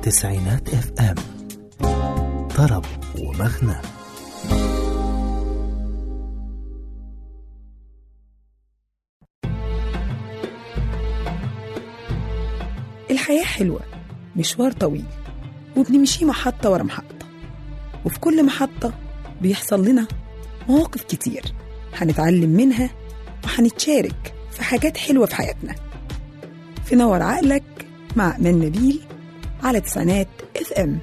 تسعينات اف ام طرب ومغنى الحياة حلوة مشوار طويل وبنمشي محطة ورا محطة وفي كل محطة بيحصل لنا مواقف كتير هنتعلم منها وهنتشارك في حاجات حلوة في حياتنا في نور عقلك مع من نبيل على تسعينات اف ام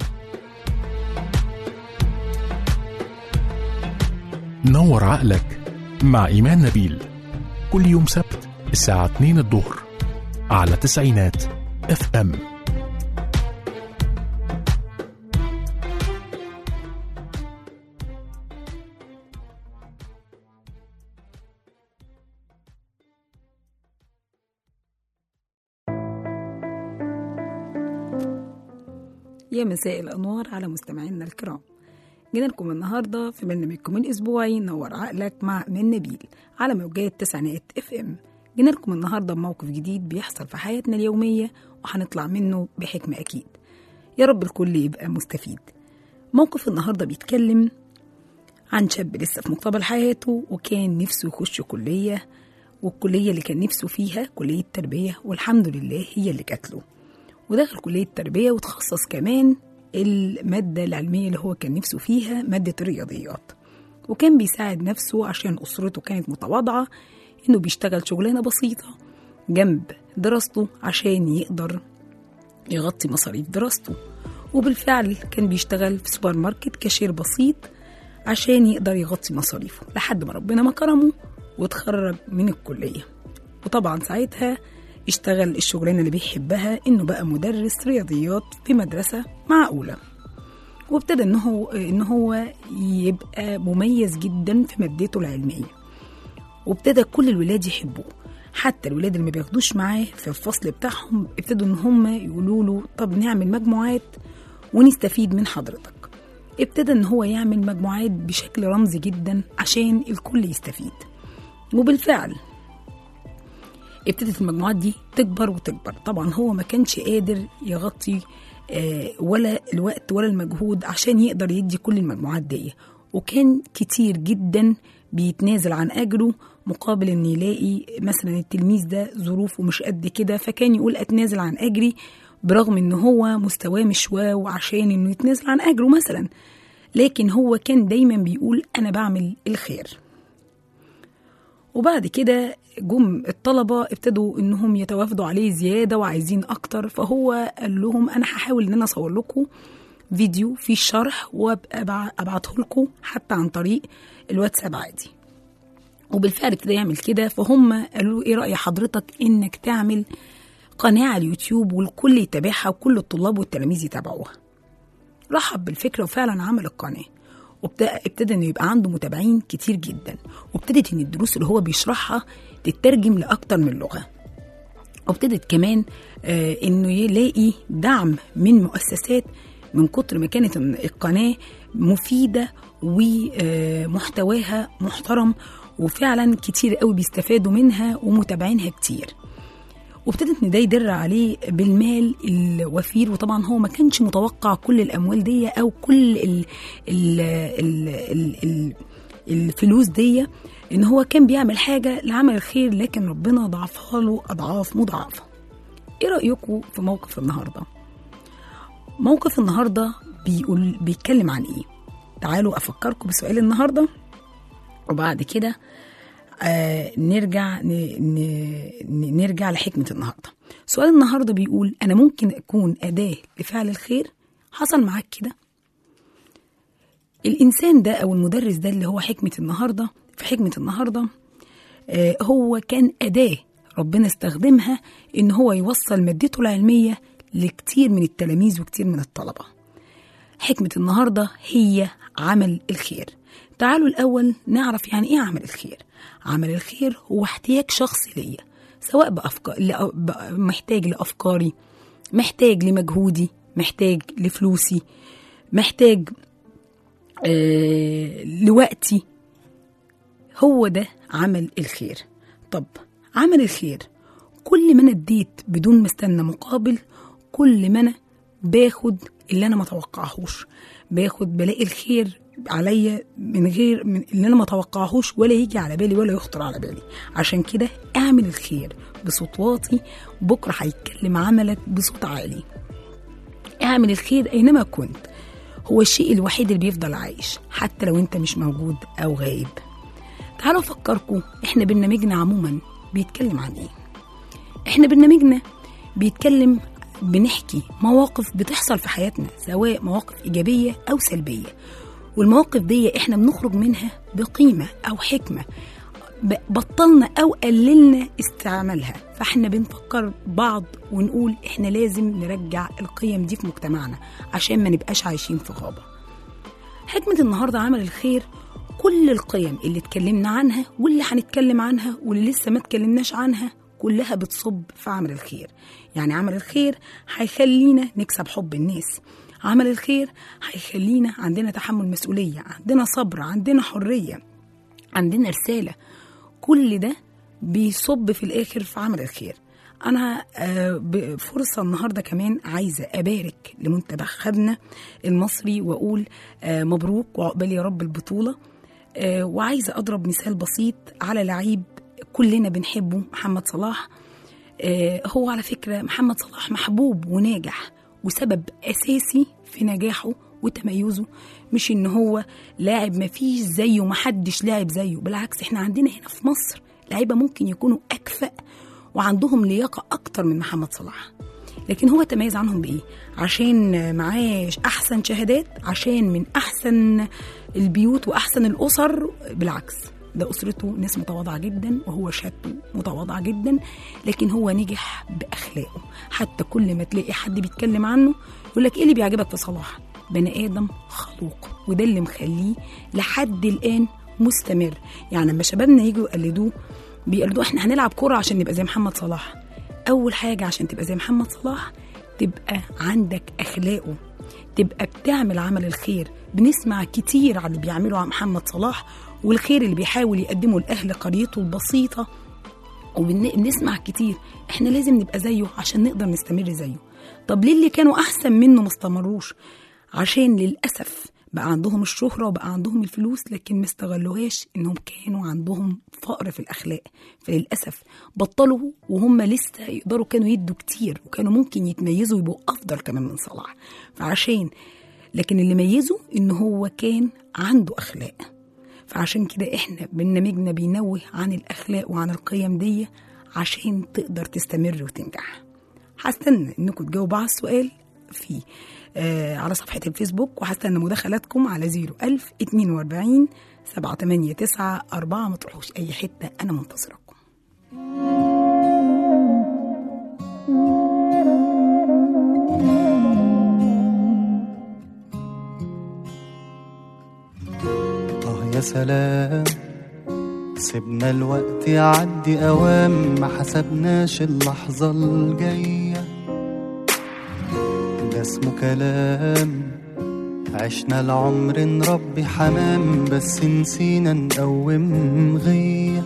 نور عقلك مع إيمان نبيل كل يوم سبت الساعة 2 الظهر على تسعينات اف ام يا مساء الأنوار على مستمعينا الكرام جينا لكم النهاردة في برنامجكم الأسبوعي نور عقلك مع من نبيل على موجات تسعينات اف ام جينا لكم النهاردة بموقف جديد بيحصل في حياتنا اليومية وهنطلع منه بحكمة أكيد يا رب الكل يبقى مستفيد موقف النهاردة بيتكلم عن شاب لسه في مقتبل حياته وكان نفسه يخش كلية والكلية اللي كان نفسه فيها كلية تربية والحمد لله هي اللي جات له ودخل كلية تربية وتخصص كمان المادة العلمية اللي هو كان نفسه فيها مادة الرياضيات وكان بيساعد نفسه عشان أسرته كانت متواضعة إنه بيشتغل شغلانة بسيطة جنب دراسته عشان يقدر يغطي مصاريف دراسته وبالفعل كان بيشتغل في سوبر ماركت كاشير بسيط عشان يقدر يغطي مصاريفه لحد ما ربنا ما كرمه واتخرج من الكلية وطبعا ساعتها اشتغل الشغلانة اللي بيحبها إنه بقى مدرس رياضيات في مدرسة معقولة وابتدى إن هو إن هو يبقى مميز جدا في مادته العلمية وابتدى كل الولاد يحبوه حتى الولاد اللي ما بياخدوش معاه في الفصل بتاعهم ابتدوا إن هم يقولوا له طب نعمل مجموعات ونستفيد من حضرتك ابتدى إن هو يعمل مجموعات بشكل رمزي جدا عشان الكل يستفيد وبالفعل ابتدت المجموعات دي تكبر وتكبر طبعا هو ما كانش قادر يغطي آه، ولا الوقت ولا المجهود عشان يقدر يدي كل المجموعات دي وكان كتير جدا بيتنازل عن اجره مقابل ان يلاقي مثلا التلميذ ده ظروفه مش قد كده فكان يقول اتنازل عن اجري برغم ان هو مستواه مش واو عشان انه يتنازل عن اجره مثلا لكن هو كان دايما بيقول انا بعمل الخير وبعد كده جم الطلبة ابتدوا انهم يتوافدوا عليه زيادة وعايزين اكتر فهو قال لهم انا هحاول ان انا اصور لكم فيديو فيه الشرح وابقى ابعته لكم حتى عن طريق الواتساب عادي وبالفعل ابتدى يعمل كده فهم قالوا له ايه رأي حضرتك انك تعمل قناة على اليوتيوب والكل يتابعها وكل الطلاب والتلاميذ يتابعوها رحب بالفكرة وفعلا عمل القناة وابتدى انه يبقى عنده متابعين كتير جدا وابتدت ان الدروس اللي هو بيشرحها تترجم لاكتر من لغه وابتدت كمان آه انه يلاقي دعم من مؤسسات من كتر ما كانت القناه مفيده ومحتواها محترم وفعلا كتير قوي بيستفادوا منها ومتابعينها كتير وابتدت ان ده يدر عليه بالمال الوفير وطبعا هو ما كانش متوقع كل الاموال دي او كل ال ال ال ال ال الفلوس دي ان هو كان بيعمل حاجه لعمل الخير لكن ربنا ضعفها له اضعاف مضاعفه ايه رايكم في موقف النهارده موقف النهارده بيقول بيتكلم عن ايه تعالوا افكركم بسؤال النهارده وبعد كده آه نرجع ن... ن... نرجع لحكمة النهاردة سؤال النهاردة بيقول أنا ممكن أكون أداة لفعل الخير حصل معاك كده الإنسان ده أو المدرس ده اللي هو حكمة النهاردة في حكمة النهاردة آه هو كان أداة ربنا استخدمها إن هو يوصل مادته العلمية لكتير من التلاميذ وكتير من الطلبة حكمة النهاردة هي عمل الخير تعالوا الأول نعرف يعني إيه عمل الخير عمل الخير هو احتياج شخصي ليا سواء بأفكار محتاج لأفكاري محتاج لمجهودي محتاج لفلوسي محتاج آه لوقتي هو ده عمل الخير طب عمل الخير كل ما انا اديت بدون ما استنى مقابل كل ما انا باخد اللي انا ما توقعهوش باخد بلاقي الخير عليا من غير من اللي انا ما توقعهوش ولا يجي على بالي ولا يخطر على بالي عشان كده اعمل الخير بصوت واطي بكره هيتكلم عملك بصوت عالي اعمل الخير اينما كنت هو الشيء الوحيد اللي بيفضل عايش حتى لو انت مش موجود او غايب تعالوا افكركم احنا برنامجنا عموما بيتكلم عن ايه احنا برنامجنا بيتكلم بنحكي مواقف بتحصل في حياتنا سواء مواقف ايجابيه او سلبيه والمواقف دي احنا بنخرج منها بقيمه او حكمه ب- بطلنا او قللنا استعمالها فاحنا بنفكر بعض ونقول احنا لازم نرجع القيم دي في مجتمعنا عشان ما نبقاش عايشين في غابه حكمة النهاردة عمل الخير كل القيم اللي اتكلمنا عنها واللي هنتكلم عنها واللي لسه ما اتكلمناش عنها كلها بتصب في عمل الخير يعني عمل الخير هيخلينا نكسب حب الناس عمل الخير هيخلينا عندنا تحمل مسؤولية عندنا صبر عندنا حرية عندنا رسالة كل ده بيصب في الآخر في عمل الخير أنا آه، بفرصة النهاردة كمان عايزة أبارك لمنتخبنا المصري وأقول آه، مبروك وعقبال يا رب البطولة آه، وعايزة أضرب مثال بسيط على لعيب كلنا بنحبه محمد صلاح آه، هو على فكرة محمد صلاح محبوب وناجح وسبب أساسي في نجاحه وتميزه مش إن هو لاعب مفيش زيه محدش لاعب زيه بالعكس إحنا عندنا هنا في مصر لعيبة ممكن يكونوا أكفأ وعندهم لياقة أكتر من محمد صلاح لكن هو تميز عنهم بإيه؟ عشان معاه أحسن شهادات عشان من أحسن البيوت وأحسن الأسر بالعكس ده أسرته ناس متواضعة جدا وهو شهادته متواضعة جدا لكن هو نجح بأخلاقه حتى كل ما تلاقي حد بيتكلم عنه يقول لك إيه اللي بيعجبك في صلاح؟ بني آدم خلوق وده اللي مخليه لحد الآن مستمر يعني لما شبابنا يجوا يقلدوه بيقلدوه احنا هنلعب كرة عشان نبقى زي محمد صلاح أول حاجة عشان تبقى زي محمد صلاح تبقى عندك أخلاقه تبقى بتعمل عمل الخير بنسمع كتير عن اللي بيعمله عن محمد صلاح والخير اللي بيحاول يقدمه لأهل قريته البسيطة وبنسمع كتير احنا لازم نبقى زيه عشان نقدر نستمر زيه طب ليه اللي كانوا أحسن منه ما استمروش عشان للأسف بقى عندهم الشهرة وبقى عندهم الفلوس لكن ما استغلوهاش انهم كانوا عندهم فقر في الاخلاق فللاسف بطلوا وهم لسه يقدروا كانوا يدوا كتير وكانوا ممكن يتميزوا ويبقوا افضل كمان من صلاح فعشان لكن اللي ميزه ان هو كان عنده اخلاق فعشان كده احنا برنامجنا بينوه عن الاخلاق وعن القيم دي عشان تقدر تستمر وتنجح هستنى انكم تجاوبوا على السؤال في آه على صفحة الفيسبوك وهستنى مداخلاتكم على 01000 42 789 4 ما تروحوش أي حتة أنا منتظركم آه يا سلام سيبنا الوقت يعدي أوام ما حسبناش اللحظة الجاية ده اسمه كلام عشنا العمر نربي حمام بس نسينا نقوم غيه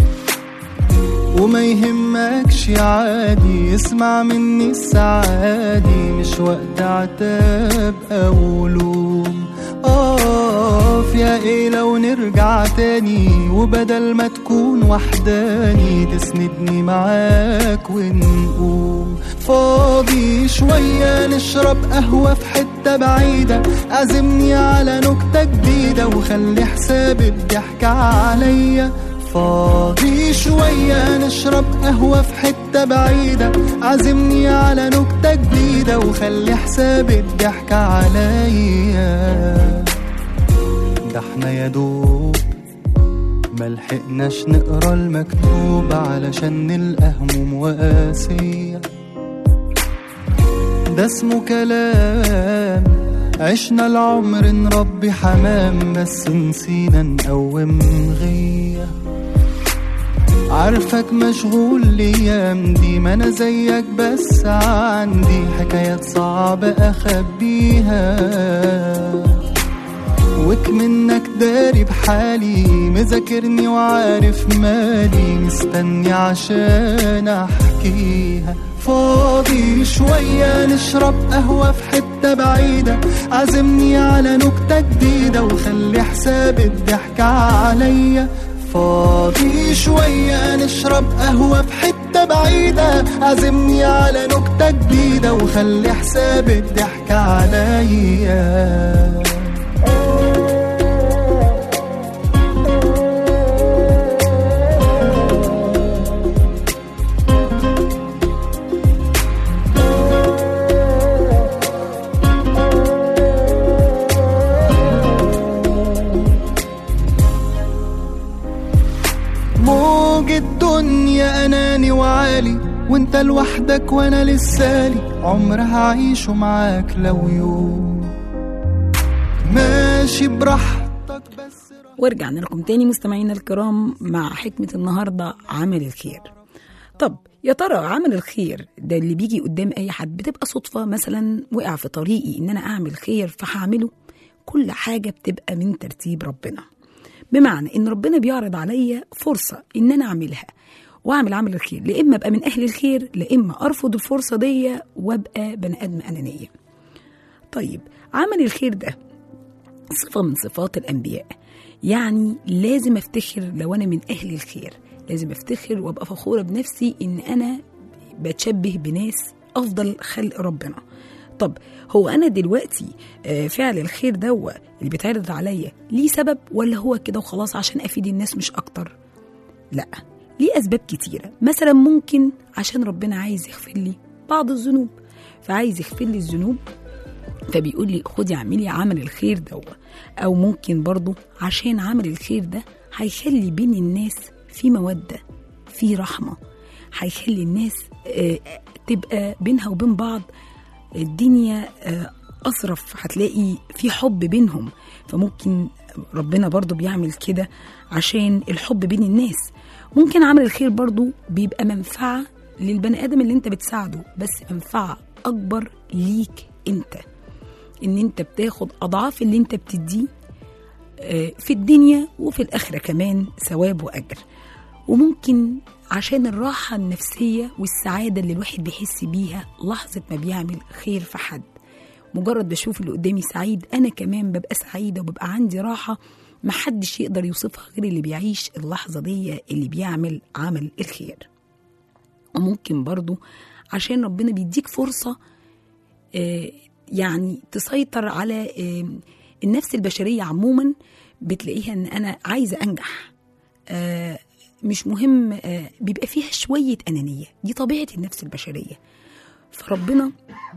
وما يهمكش عادي اسمع مني السعادي مش وقت عتاب او لوم اقف يا ايه لو نرجع تاني وبدل ما تكون وحداني تسندني معاك ونقوم فاضي شوية نشرب قهوة في حتة بعيدة عزمني على نكتة جديدة وخلي حساب الضحك عليا فاضي شوية نشرب قهوة في حتة بعيدة عزمني على نكتة جديدة وخلي حساب الضحك عليا ده احنا يا دوب ملحقناش نقرا المكتوب علشان نلقى هموم وقاسية ده اسمه كلام عشنا العمر نربي حمام بس نسينا نقوم غيه عارفك مشغول الايام دي ما انا زيك بس عندي حكايات صعبة اخبيها وك منك داري بحالي مذاكرني وعارف مالي مستني عشان احكيها فاضي شوية نشرب قهوة في حتة بعيدة عزمني على نكتة جديدة وخلي حساب الضحك عليا فاضي شوية نشرب قهوة في حتة بعيدة عزمني على نكتة جديدة وخلي حساب الضحك عليا موج الدنيا اناني وعالي وانت لوحدك وانا لسالي عمر هعيشه معاك لو يوم ماشي براحتك بس ورجعنا لكم تاني مستمعينا الكرام مع حكمة النهاردة عمل الخير طب يا ترى عمل الخير ده اللي بيجي قدام أي حد بتبقى صدفة مثلا وقع في طريقي إن أنا أعمل خير فهعمله كل حاجة بتبقى من ترتيب ربنا بمعنى إن ربنا بيعرض عليا فرصة إن أنا أعملها وأعمل عمل الخير لا إما أبقى من أهل الخير لا إما أرفض الفرصة دي وأبقى بني آدم أنانية طيب عمل الخير ده صفة من صفات الأنبياء يعني لازم أفتخر لو أنا من أهل الخير لازم أفتخر وأبقى فخورة بنفسي إن أنا بتشبه بناس أفضل خلق ربنا طب هو أنا دلوقتي آه، فعل الخير دوا اللي بيتعرض عليا ليه سبب ولا هو كده وخلاص عشان أفيد الناس مش أكتر لا ليه أسباب كتيرة مثلا ممكن عشان ربنا عايز يغفر لي بعض الذنوب فعايز يغفر لي الذنوب فبيقول لي خدي اعملي عمل الخير ده او ممكن برضو عشان عمل الخير ده هيخلي بين الناس في مودة في رحمة هيخلي الناس آه، تبقى بينها وبين بعض الدنيا آه، أصرف هتلاقي في حب بينهم فممكن ربنا برضو بيعمل كده عشان الحب بين الناس ممكن عمل الخير برضو بيبقى منفعة للبني آدم اللي انت بتساعده بس منفعة أكبر ليك انت ان انت بتاخد اضعاف اللي انت بتديه آه، في الدنيا وفي الاخره كمان ثواب واجر وممكن عشان الراحه النفسيه والسعاده اللي الواحد بيحس بيها لحظه ما بيعمل خير في حد مجرد بشوف اللي قدامي سعيد انا كمان ببقى سعيده وببقى عندي راحه محدش يقدر يوصفها غير اللي بيعيش اللحظه دي اللي بيعمل عمل الخير وممكن برضو عشان ربنا بيديك فرصه آه، يعني تسيطر على آه، النفس البشرية عموما بتلاقيها ان انا عايزة انجح آه، مش مهم آه، بيبقى فيها شوية أنانية دي طبيعة النفس البشرية فربنا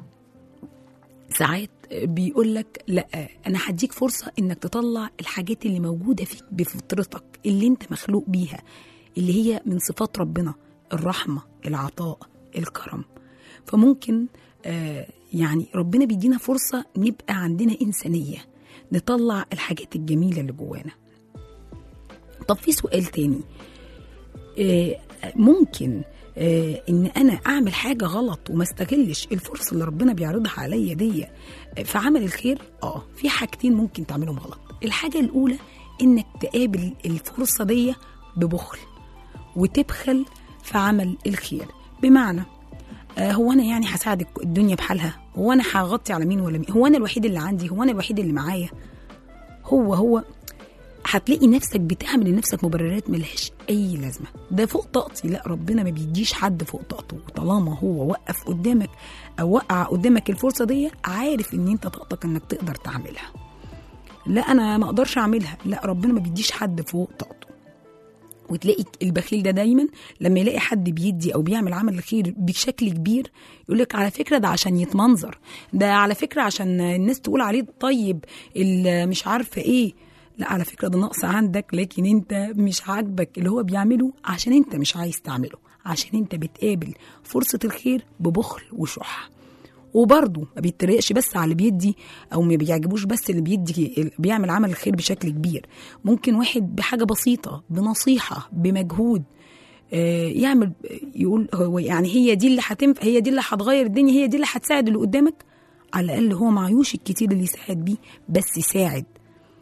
ساعات بيقول لك لا انا هديك فرصه انك تطلع الحاجات اللي موجوده فيك بفطرتك اللي انت مخلوق بيها اللي هي من صفات ربنا الرحمه العطاء الكرم فممكن آه يعني ربنا بيدينا فرصه نبقى عندنا انسانيه نطلع الحاجات الجميله اللي جوانا طب في سؤال تاني آه، ممكن آه، ان انا اعمل حاجه غلط وما استغلش الفرصه اللي ربنا بيعرضها عليا دي آه، في عمل الخير اه في حاجتين ممكن تعملهم غلط الحاجه الاولى انك تقابل الفرصه دي ببخل وتبخل في عمل الخير بمعنى آه، هو انا يعني هساعد الدنيا بحالها هو انا هغطي على مين ولا مين هو انا الوحيد اللي عندي هو انا الوحيد اللي معايا هو هو هتلاقي نفسك بتعمل لنفسك مبررات ملهاش اي لازمه ده فوق طاقتي لا ربنا ما بيديش حد فوق طاقته طالما هو وقف قدامك او وقع قدامك الفرصه دي عارف ان انت طاقتك انك تقدر تعملها لا انا ما اقدرش اعملها لا ربنا ما بيديش حد فوق طاقته وتلاقي البخيل ده دايما لما يلاقي حد بيدي او بيعمل عمل الخير بشكل كبير يقول لك على فكره ده عشان يتمنظر ده على فكره عشان الناس تقول عليه طيب اللي مش عارفه ايه لا على فكره ده نقص عندك لكن انت مش عاجبك اللي هو بيعمله عشان انت مش عايز تعمله عشان انت بتقابل فرصه الخير ببخل وشح وبرضه ما بيتريقش بس على اللي بيدي او ما بيعجبوش بس اللي بيدي اللي بيعمل عمل الخير بشكل كبير ممكن واحد بحاجه بسيطه بنصيحه بمجهود آه، يعمل يقول هو يعني هي دي اللي هتنفع هي دي اللي هتغير الدنيا هي دي اللي هتساعد اللي قدامك على الاقل هو معيوش الكتير اللي يساعد بيه بس ساعد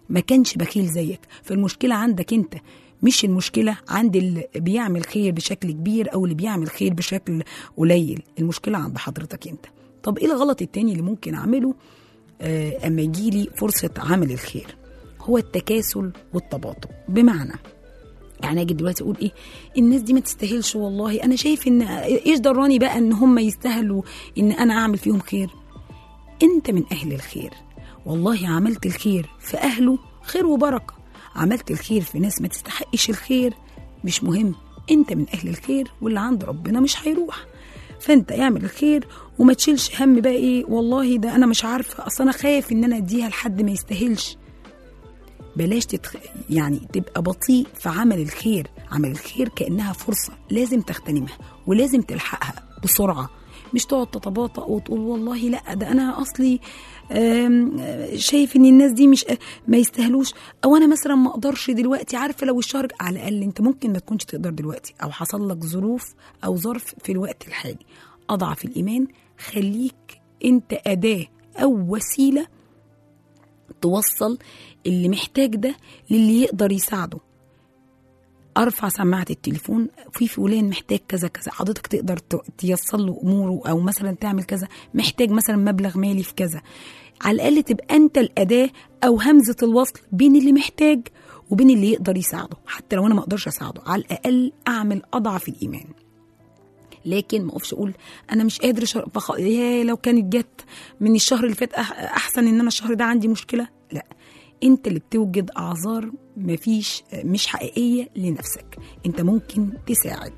ما كانش بخيل زيك فالمشكله عندك انت مش المشكله عند اللي بيعمل خير بشكل كبير او اللي بيعمل خير بشكل قليل المشكله عند حضرتك انت طب ايه الغلط التاني اللي ممكن اعمله آه اما يجيلي فرصه عمل الخير هو التكاسل والتباطؤ بمعنى يعني اجي دلوقتي اقول ايه الناس دي ما تستاهلش والله انا شايف ان ايش دراني بقى ان هم يستاهلوا ان انا اعمل فيهم خير انت من اهل الخير والله عملت الخير في اهله خير وبركه عملت الخير في ناس ما تستحقش الخير مش مهم انت من اهل الخير واللي عند ربنا مش هيروح فانت اعمل الخير وما تشيلش هم بقى ايه والله ده انا مش عارفه اصل انا خايف ان انا اديها لحد ما يستاهلش بلاش تتخ... يعني تبقى بطيء في عمل الخير عمل الخير كأنها فرصة لازم تغتنمها ولازم تلحقها بسرعة مش تقعد تتباطأ وتقول والله لا ده أنا أصلي آم، آه، شايف إن الناس دي مش ما يستاهلوش أو أنا مثلا ما أقدرش دلوقتي عارفة لو الشهر على الأقل أنت ممكن ما تكونش تقدر دلوقتي أو حصل لك ظروف أو ظرف في الوقت الحالي أضعف الإيمان خليك أنت أداة أو وسيلة توصل اللي محتاج ده للي يقدر يساعده ارفع سماعه التليفون في فلان محتاج كذا كذا حضرتك تقدر ت- تيسر له اموره او مثلا تعمل كذا محتاج مثلا مبلغ مالي في كذا على الاقل تبقى انت الاداه او همزه الوصل بين اللي محتاج وبين اللي يقدر يساعده حتى لو انا ما اقدرش اساعده على الاقل اعمل اضعف الايمان لكن ما اقفش اقول انا مش قادر شهر بخ... يا لو كانت جت من الشهر اللي فات أح... احسن ان انا الشهر ده عندي مشكله لا انت اللي بتوجد اعذار مفيش مش حقيقيه لنفسك انت ممكن تساعد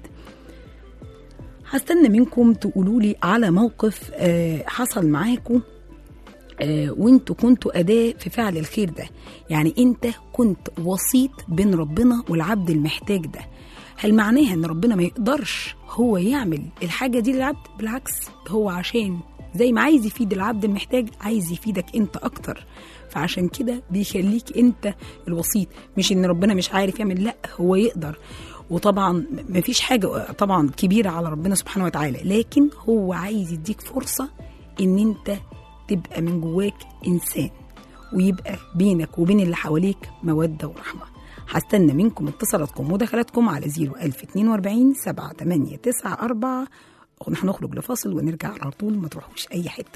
هستنى منكم تقولوا لي على موقف آه، حصل معاكم آه، وانتوا كنتوا أداة في فعل الخير ده يعني انت كنت وسيط بين ربنا والعبد المحتاج ده هل معناها ان ربنا ما يقدرش هو يعمل الحاجة دي للعبد بالعكس هو عشان زي ما عايز يفيد العبد المحتاج عايز يفيدك انت اكتر فعشان كده بيخليك انت الوسيط مش ان ربنا مش عارف يعمل لا هو يقدر وطبعا مفيش حاجة طبعا كبيرة على ربنا سبحانه وتعالى لكن هو عايز يديك فرصة ان انت تبقى من جواك إنسان ويبقى بينك وبين اللي حواليك مودة ورحمة هستنى منكم اتصالاتكم ودخلاتكم على 01042 7 8 9 4 هنخرج لفاصل ونرجع على طول ما تروحوش أي حتة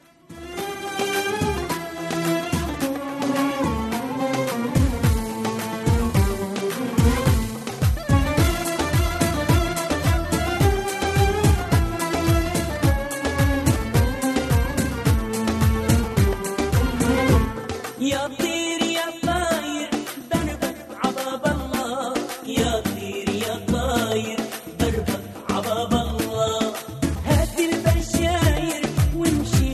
يا طير يا طاير دربك عباب الله يا طير يا طاير دربك عباب الله هات البشاير وامشي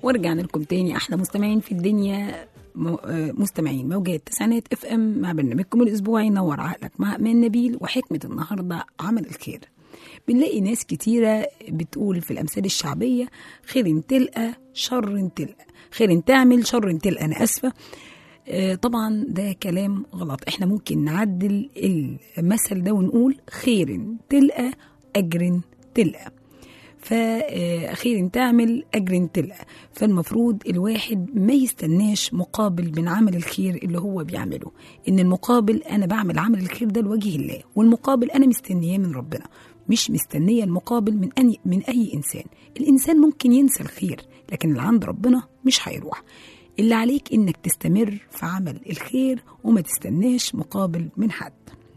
ورجعنا لكم تاني احلى مستمعين في الدنيا م- آه، مستمعين موجات تسعينات اف ام مع برنامجكم الاسبوعي نور عقلك مع امان نبيل وحكمه النهارده عمل الخير بنلاقي ناس كتيرة بتقول في الأمثال الشعبية خير تلقى شر تلقى خير تعمل شر تلقى أنا أسفة آه، طبعا ده كلام غلط احنا ممكن نعدل المثل ده ونقول خير تلقى أجر تلقى فخير تعمل أجر تلقى فالمفروض الواحد ما يستناش مقابل من عمل الخير اللي هو بيعمله إن المقابل أنا بعمل عمل الخير ده لوجه الله والمقابل أنا مستنياه من ربنا مش مستنية المقابل من أي, من أي إنسان الإنسان ممكن ينسى الخير لكن اللي عند ربنا مش هيروح اللي عليك إنك تستمر في عمل الخير وما تستناش مقابل من حد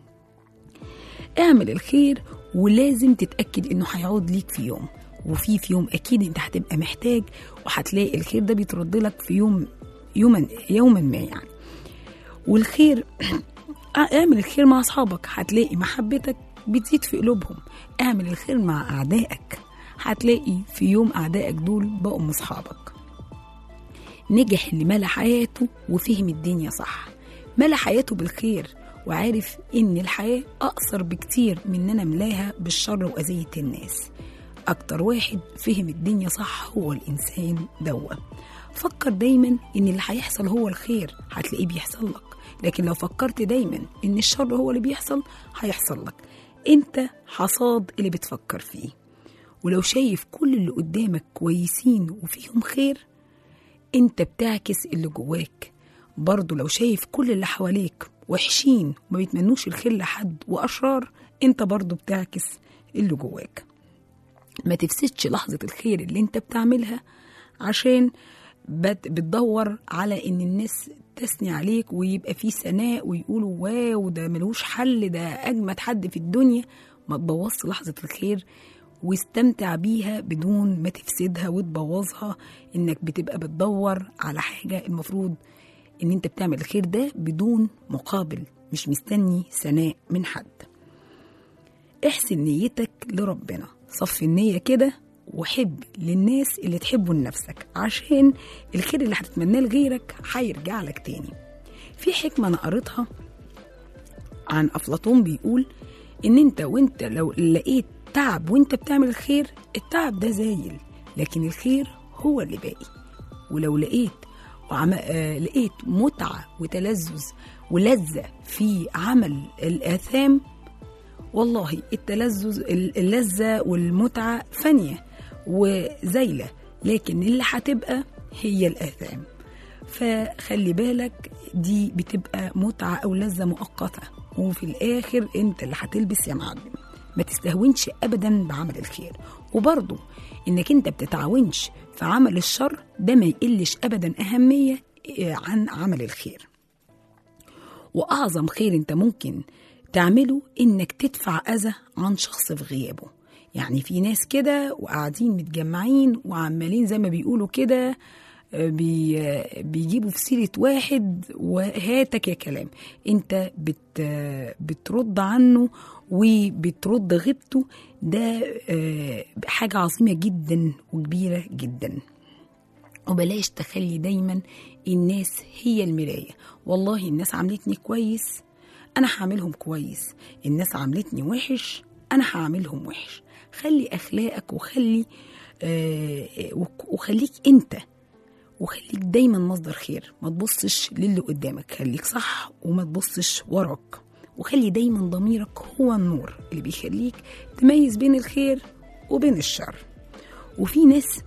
اعمل الخير ولازم تتأكد إنه هيعود ليك في يوم وفي في يوم أكيد أنت هتبقى محتاج وهتلاقي الخير ده بيترد لك في يوم يوما يوما ما يعني والخير اعمل الخير مع أصحابك هتلاقي محبتك بتزيد في قلوبهم اعمل الخير مع أعدائك هتلاقي في يوم أعدائك دول بقوا من أصحابك نجح اللي ملا حياته وفهم الدنيا صح ملا حياته بالخير وعارف ان الحياة اقصر بكتير من ان انا ملاها بالشر واذية الناس اكتر واحد فهم الدنيا صح هو الانسان دوا فكر دايما ان اللي هيحصل هو الخير هتلاقيه بيحصل لك لكن لو فكرت دايما ان الشر هو اللي بيحصل هيحصل لك انت حصاد اللي بتفكر فيه ولو شايف كل اللي قدامك كويسين وفيهم خير انت بتعكس اللي جواك برضه لو شايف كل اللي حواليك وحشين وما بيتمنوش الخير لحد واشرار انت برضه بتعكس اللي جواك ما تفسدش لحظة الخير اللي انت بتعملها عشان بت- بتدور على ان الناس تثني عليك ويبقى في ثناء ويقولوا واو ده ملوش حل ده اجمد حد في الدنيا ما تبوظش لحظة الخير واستمتع بيها بدون ما تفسدها وتبوظها انك بتبقى بتدور على حاجة المفروض ان انت بتعمل الخير ده بدون مقابل مش مستني ثناء من حد احسن نيتك لربنا صفي النية كده وحب للناس اللي تحبه لنفسك عشان الخير اللي هتتمناه لغيرك هيرجع لك تاني في حكمة أنا قريتها عن أفلاطون بيقول إن أنت وأنت لو لقيت تعب وأنت بتعمل الخير التعب ده زايل لكن الخير هو اللي باقي ولو لقيت وعم... آه لقيت متعة وتلذذ ولذة في عمل الآثام والله التلذذ اللذة والمتعة فانية وزايلة لكن اللي هتبقى هي الآثام فخلي بالك دي بتبقى متعة أو لذة مؤقتة وفي الآخر أنت اللي هتلبس يا معلم ما تستهونش أبدا بعمل الخير وبرضه إنك أنت بتتعاونش في عمل الشر ده ما يقلش أبدا أهمية عن عمل الخير وأعظم خير أنت ممكن تعمله إنك تدفع أذى عن شخص في غيابه يعني في ناس كده وقاعدين متجمعين وعمالين زي ما بيقولوا كده بي بيجيبوا في سيرة واحد وهاتك يا كلام انت بت بترد عنه وبترد غيبته ده حاجة عظيمة جدا وكبيرة جدا وبلاش تخلي دايما الناس هي المراية والله الناس عملتني كويس أنا هعملهم كويس الناس عملتني وحش أنا هعملهم وحش خلي أخلاقك وخلي آه وخليك أنت وخليك دايما مصدر خير ما تبصش للي قدامك خليك صح وما تبصش وراك وخلي دايما ضميرك هو النور اللي بيخليك تميز بين الخير وبين الشر وفي ناس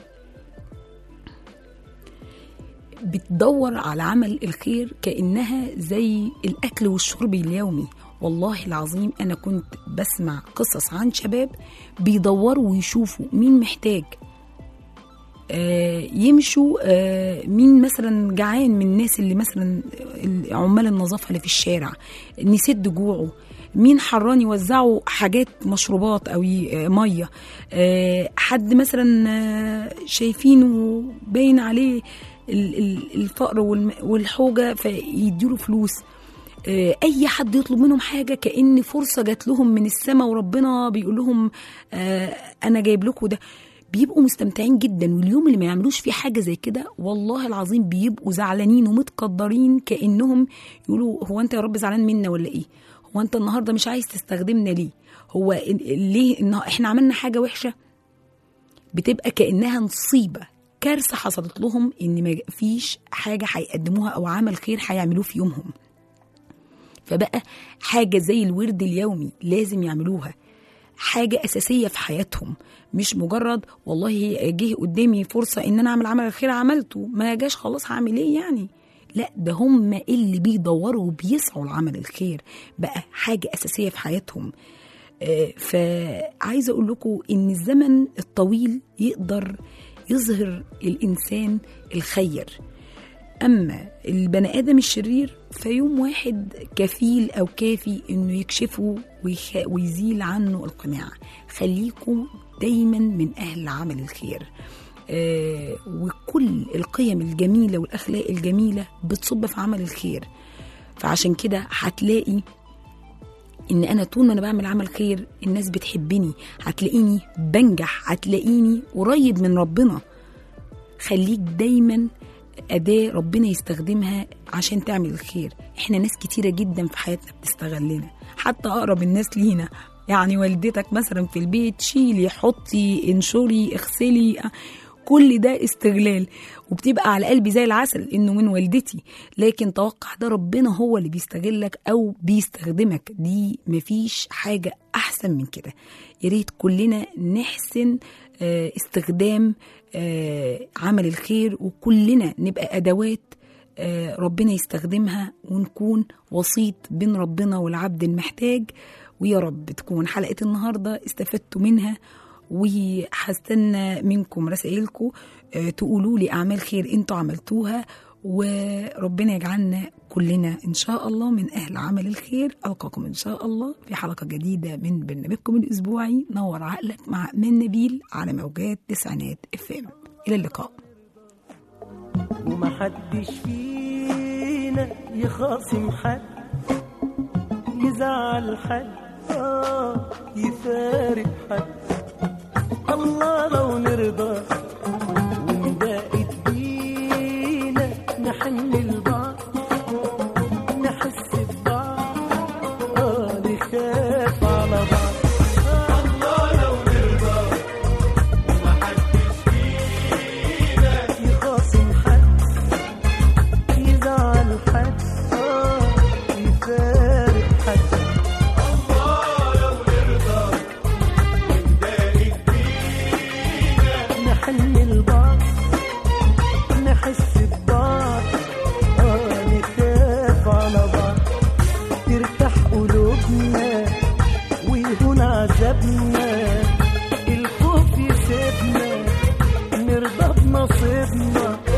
بتدور على عمل الخير كأنها زي الأكل والشرب اليومي والله العظيم أنا كنت بسمع قصص عن شباب بيدوروا ويشوفوا مين محتاج آه يمشوا آه مين مثلا جعان من الناس اللي مثلا عمال النظافة اللي في الشارع نسد جوعه مين حران يوزعوا حاجات مشروبات او ميه آه حد مثلا شايفينه باين عليه الفقر والحوجه فيديله فلوس اي حد يطلب منهم حاجه كان فرصه جات لهم من السماء وربنا بيقول لهم انا جايب لكم ده بيبقوا مستمتعين جدا واليوم اللي ما يعملوش فيه حاجه زي كده والله العظيم بيبقوا زعلانين ومتقدرين كانهم يقولوا هو انت يا رب زعلان منا ولا ايه هو انت النهارده مش عايز تستخدمنا ليه هو ال- ليه إن احنا عملنا حاجه وحشه بتبقى كانها نصيبه كارثه حصلت لهم ان ما فيش حاجه هيقدموها او عمل خير هيعملوه في يومهم فبقى حاجه زي الورد اليومي لازم يعملوها حاجه اساسيه في حياتهم مش مجرد والله جه قدامي فرصه ان انا اعمل عمل الخير عملته ما جاش خلاص هعمل ايه يعني لا ده هم اللي بيدوروا وبيسعوا لعمل الخير بقى حاجه اساسيه في حياتهم آه، فعايزه اقول لكم ان الزمن الطويل يقدر يظهر الانسان الخير اما البني ادم الشرير فيوم واحد كفيل او كافي انه يكشفه ويخ... ويزيل عنه القناع خليكم دايما من اهل عمل الخير آه وكل القيم الجميله والاخلاق الجميله بتصب في عمل الخير فعشان كده هتلاقي ان انا طول ما انا بعمل عمل خير الناس بتحبني هتلاقيني بنجح هتلاقيني قريب من ربنا خليك دايما أداة ربنا يستخدمها عشان تعمل الخير احنا ناس كتيرة جدا في حياتنا بتستغلنا حتى أقرب الناس لينا يعني والدتك مثلا في البيت شيلي حطي انشري اغسلي كل ده استغلال وبتبقى على قلبي زي العسل انه من والدتي لكن توقع ده ربنا هو اللي بيستغلك او بيستخدمك دي مفيش حاجة احسن من كده يا ريت كلنا نحسن آه، استخدام آه، عمل الخير وكلنا نبقى ادوات آه، ربنا يستخدمها ونكون وسيط بين ربنا والعبد المحتاج ويا رب تكون حلقة النهاردة استفدتوا منها وهستنى منكم رسائلكم آه، تقولوا لي أعمال خير انتوا عملتوها وربنا يجعلنا كلنا إن شاء الله من أهل عمل الخير ألقاكم إن شاء الله في حلقة جديدة من برنامجكم الأسبوعي نور عقلك مع من نبيل على موجات تسعينات اف ام إلى اللقاء ومحدش فينا يخاصم حد يزعل حد آه يفارق حد الله لو نرضى ونبقى بينا نحن لبعض نحس ببعض آه نخاف على بعض الله لو نرضى ومحدش فينا يخاصم حد يزعل حد آه يفارق حد نحن لبعض نحس ببعض آه نخاف على بعض ترتاح قلوبنا ويهون عذابنا الخوف يسيبنا نرضى بنصيبنا